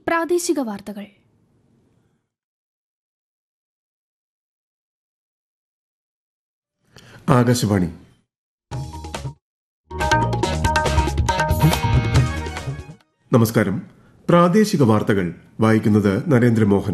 പ്രാദേശിക വാർത്തകൾ ആകാശവാണി നമസ്കാരം പ്രാദേശിക വാർത്തകൾ വായിക്കുന്നത് നരേന്ദ്രമോഹൻ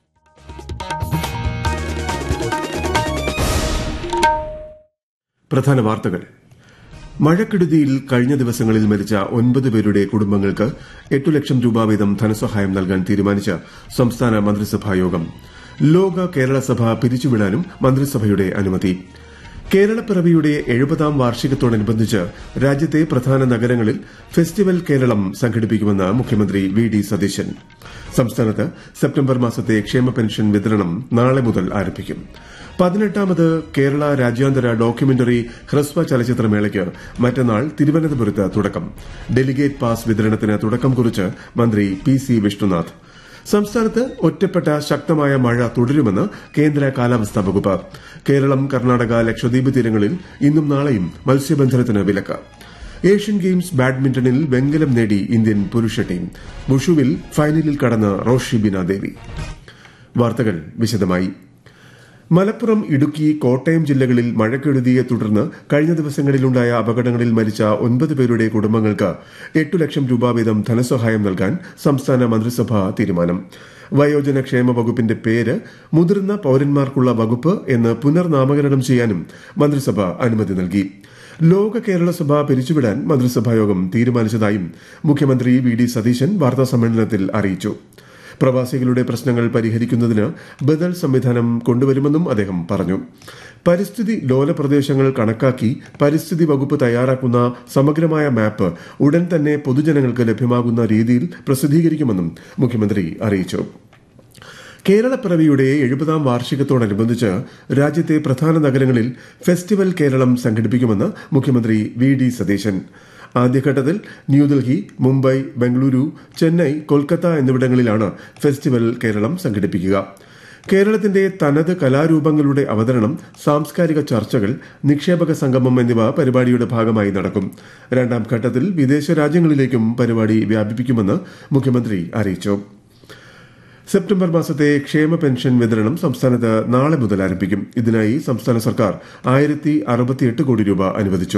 പ്രധാന വാർത്തകൾ മഴക്കെടുതിയിൽ കഴിഞ്ഞ ദിവസങ്ങളിൽ മരിച്ച ഒൻപത് പേരുടെ കുടുംബങ്ങൾക്ക് എട്ടു ലക്ഷം രൂപ വീതം ധനസഹായം നൽകാൻ തീരുമാനിച്ച സംസ്ഥാന മന്ത്രിസഭാ യോഗം ലോക കേരള സഭ പിരിച്ചുവിടാനും മന്ത്രിസഭയുടെ അനുമതി കേരളപ്പിറവിയുടെ എഴുപതാം വാർഷികത്തോടനുബന്ധിച്ച് രാജ്യത്തെ പ്രധാന നഗരങ്ങളിൽ ഫെസ്റ്റിവൽ കേരളം സംഘടിപ്പിക്കുമെന്ന് മുഖ്യമന്ത്രി വി ഡി സതീശൻ സംസ്ഥാനത്ത് സെപ്റ്റംബർ മാസത്തെ ക്ഷേമ പെൻഷൻ വിതരണം നാളെ മുതൽ ആരംഭിക്കും പതിനെട്ടാമത് കേരള രാജ്യാന്തര ഡോക്യുമെന്ററി ഹ്രസ്വ ചലച്ചിത്രമേളയ്ക്ക് മറ്റന്നാൾ തിരുവനന്തപുരത്ത് തുടക്കം ഡെലിഗേറ്റ് പാസ് വിതരണത്തിന് തുടക്കം കുറിച്ച് മന്ത്രി പി സി വിഷ്ണുനാഥ് സംസ്ഥാനത്ത് ഒറ്റപ്പെട്ട ശക്തമായ മഴ തുടരുമെന്ന് കേന്ദ്ര കാലാവസ്ഥാ വകുപ്പ് കേരളം കർണാടക ലക്ഷദ്വീപ് തീരങ്ങളിൽ ഇന്നും നാളെയും മത്സ്യബന്ധനത്തിന് വിലക്ക് ഏഷ്യൻ ഗെയിംസ് ബാഡ്മിന്റണിൽ വെങ്കലം നേടി ഇന്ത്യൻ പുരുഷ ടീം വുഷുവിൽ ഫൈനലിൽ കടന്ന് റോഷി ബിന ദേവി വാർത്തകൾ വിശദമായി മലപ്പുറം ഇടുക്കി കോട്ടയം ജില്ലകളിൽ മഴക്കെടുതിയെ തുടർന്ന് കഴിഞ്ഞ ദിവസങ്ങളിലുണ്ടായ അപകടങ്ങളിൽ മരിച്ച ഒൻപത് പേരുടെ കുടുംബങ്ങൾക്ക് എട്ടു ലക്ഷം രൂപ വീതം ധനസഹായം നൽകാൻ സംസ്ഥാന മന്ത്രിസഭ തീരുമാനം വയോജന ക്ഷേമ വകുപ്പിന്റെ പേര് മുതിർന്ന പൌരന്മാർക്കുള്ള വകുപ്പ് എന്ന് പുനർനാമകരണം ചെയ്യാനും മന്ത്രിസഭ അനുമതി നൽകി ലോക കേരള സഭ പിരിച്ചുവിടാൻ മന്ത്രിസഭായോഗം തീരുമാനിച്ചതായും മുഖ്യമന്ത്രി വി ഡി സതീശൻ വാർത്താസമ്മേളനത്തിൽ അറിയിച്ചു പ്രവാസികളുടെ പ്രശ്നങ്ങൾ പരിഹരിക്കുന്നതിന് ബദൽ സംവിധാനം കൊണ്ടുവരുമെന്നും അദ്ദേഹം പറഞ്ഞു പരിസ്ഥിതി ലോല പ്രദേശങ്ങൾ കണക്കാക്കി പരിസ്ഥിതി വകുപ്പ് തയ്യാറാക്കുന്ന സമഗ്രമായ മാപ്പ് ഉടൻ തന്നെ പൊതുജനങ്ങൾക്ക് ലഭ്യമാകുന്ന രീതിയിൽ പ്രസിദ്ധീകരിക്കുമെന്നും മുഖ്യമന്ത്രി അറിയിച്ചു കേരളപ്പിറവിയുടെ എഴുപതാം വാർഷികത്തോടനുബന്ധിച്ച് രാജ്യത്തെ പ്രധാന നഗരങ്ങളിൽ ഫെസ്റ്റിവൽ കേരളം സംഘടിപ്പിക്കുമെന്ന് മുഖ്യമന്ത്രി വി ഡി സതീശൻ ആദ്യഘട്ടത്തിൽ ന്യൂഡൽഹി മുംബൈ ബംഗളൂരു ചെന്നൈ കൊൽക്കത്ത എന്നിവിടങ്ങളിലാണ് ഫെസ്റ്റിവൽ കേരളം സംഘടിപ്പിക്കുക കേരളത്തിന്റെ തനത് കലാരൂപങ്ങളുടെ അവതരണം സാംസ്കാരിക ചർച്ചകൾ നിക്ഷേപക സംഗമം എന്നിവ പരിപാടിയുടെ ഭാഗമായി നടക്കും രണ്ടാം ഘട്ടത്തിൽ വിദേശ രാജ്യങ്ങളിലേക്കും പരിപാടി വ്യാപിപ്പിക്കുമെന്ന് മുഖ്യമന്ത്രി അറിയിച്ചു സെപ്റ്റംബർ മാസത്തെ ക്ഷേമ പെൻഷൻ വിതരണം സംസ്ഥാനത്ത് നാളെ മുതൽ ആരംഭിക്കും ഇതിനായി സംസ്ഥാന സർക്കാർ ആയിരത്തി അറുപത്തിയെട്ട് കോടി രൂപ അനുവദിച്ചു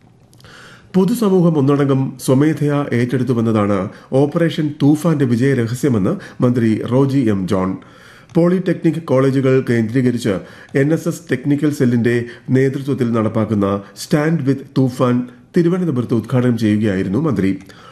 പൊതുസമൂഹം ഒന്നടങ്കം സ്വമേധയാ ഏറ്റെടുത്തുവെന്നതാണ് ഓപ്പറേഷൻ തൂഫാന്റെ വിജയരഹസ്യമെന്ന് മന്ത്രി റോജി എം ജോൺ പോളിടെക്നിക് കോളേജുകൾ കേന്ദ്രീകരിച്ച് എൻ എസ് എസ് ടെക്നിക്കൽ സെല്ലിന്റെ നേതൃത്വത്തിൽ നടപ്പാക്കുന്ന സ്റ്റാൻഡ് വിത്ത് തൂഫാൻ തിരുവനന്തപുരത്ത് ഉദ്ഘാടനം ചെയ്യുകയായിരുന്നു മന്ത്രി